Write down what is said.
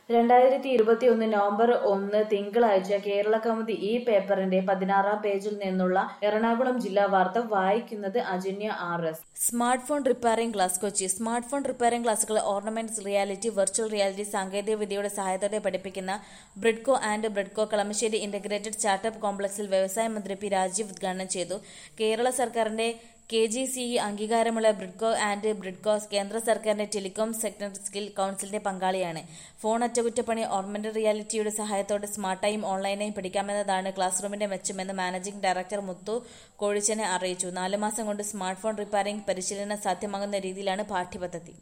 രണ്ടായിരത്തി ഇരുപത്തിയൊന്ന് നവംബർ ഒന്ന് തിങ്കളാഴ്ച കേരള കൗമുദി ഈ പേപ്പറിന്റെ പതിനാറാം പേജിൽ നിന്നുള്ള എറണാകുളം ജില്ലാ വാർത്ത വായിക്കുന്നത് Ajanya R S smart phone repairing class Kochi smart phone repairing ക്ലാസുകൾ ഓർണമെന്റ്സ് റിയാലിറ്റി വെർച്വൽ റിയാലിറ്റി സാങ്കേതിക വിദ്യയുടെ സഹായത്തോടെ പഠിപ്പിക്കുന്ന Bridco and Bridco Kalamassery integrated startup കോംപ്ലക്സിൽ വ്യവസായ മന്ത്രി പി രാജീവ് ഉദ്ഘാടനം ചെയ്തു കേരള സർക്കാരിന്റെ കെ ജി സി ഇ അംഗീകാരമുള്ള ബ്രിഡ്കോ ആൻഡ് ബ്രിഡ്കോ കേന്ദ്ര സർക്കാരിന്റെ ടെലികോം സെക്ടർ സ്കിൽ കൌൺസിലിന്റെ പങ്കാളിയാണ് ഫോൺ അറ്റകുറ്റപ്പണി ഓർമെന്റഡ് റിയാലിറ്റിയുടെ സഹായത്തോടെ സ്മാർട്ടായും ഓൺലൈനായും പഠിക്കാമെന്നതാണ് ക്ലാസ് റൂമിന്റെ മെച്ചമെന്ന് മാനേജിംഗ് ഡയറക്ടർ മുത്തു കോഴിച്ചനെ അറിയിച്ചു നാലു മാസം കൊണ്ട് സ്മാർട്ട് ഫോൺ റിപ്പയറിംഗ് പരിശീലനം സാധ്യമാകുന്ന രീതിയിലാണ് പാഠ്യപദ്ധതി